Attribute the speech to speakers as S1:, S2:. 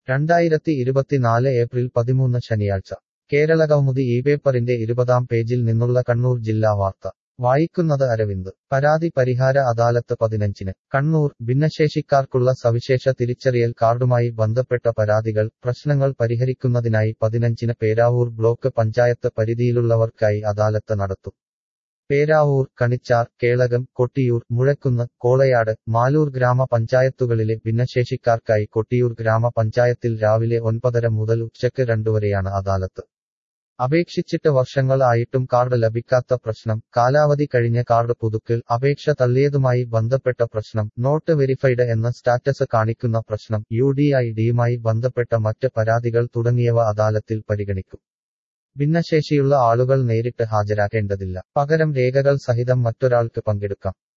S1: രണ്ടായിരത്തി ഇരുപത്തിനാല് ഏപ്രിൽ പതിമൂന്ന് ശനിയാഴ്ച കേരള കൗമുദി ഈ പേപ്പറിന്റെ ഇരുപതാം പേജിൽ നിന്നുള്ള കണ്ണൂർ ജില്ലാ വാർത്ത വായിക്കുന്നത് അരവിന്ദ് പരാതി പരിഹാര അദാലത്ത് പതിനഞ്ചിന് കണ്ണൂർ ഭിന്നശേഷിക്കാർക്കുള്ള സവിശേഷ തിരിച്ചറിയൽ കാർഡുമായി ബന്ധപ്പെട്ട പരാതികൾ പ്രശ്നങ്ങൾ പരിഹരിക്കുന്നതിനായി പതിനഞ്ചിന് പേരാവൂർ ബ്ലോക്ക് പഞ്ചായത്ത് പരിധിയിലുള്ളവർക്കായി അദാലത്ത് നടത്തും പേരാവൂർ കണിച്ചാർ കേളകം കൊട്ടിയൂർ മുഴക്കുന്ന് കോളയാട് മാലൂർ ഗ്രാമപഞ്ചായത്തുകളിലെ ഭിന്നശേഷിക്കാർക്കായി കൊട്ടിയൂർ ഗ്രാമപഞ്ചായത്തിൽ രാവിലെ ഒൻപതര മുതൽ ഉച്ചയ്ക്ക് രണ്ടുവരെയാണ് അദാലത്ത് അപേക്ഷിച്ചിട്ട് വർഷങ്ങൾ ആയിട്ടും കാർഡ് ലഭിക്കാത്ത പ്രശ്നം കാലാവധി കഴിഞ്ഞ കാർഡ് പുതുക്കൽ അപേക്ഷ തള്ളിയതുമായി ബന്ധപ്പെട്ട പ്രശ്നം നോട്ട് വെരിഫൈഡ് എന്ന സ്റ്റാറ്റസ് കാണിക്കുന്ന പ്രശ്നം യു ഡി ഐ ഡിയുമായി ബന്ധപ്പെട്ട മറ്റ് പരാതികൾ തുടങ്ങിയവ അദാലത്തിൽ പരിഗണിക്കും ഭിന്നശേഷിയുള്ള ആളുകൾ നേരിട്ട് ഹാജരാക്കേണ്ടതില്ല പകരം രേഖകൾ സഹിതം മറ്റൊരാൾക്ക് പങ്കെടുക്കാം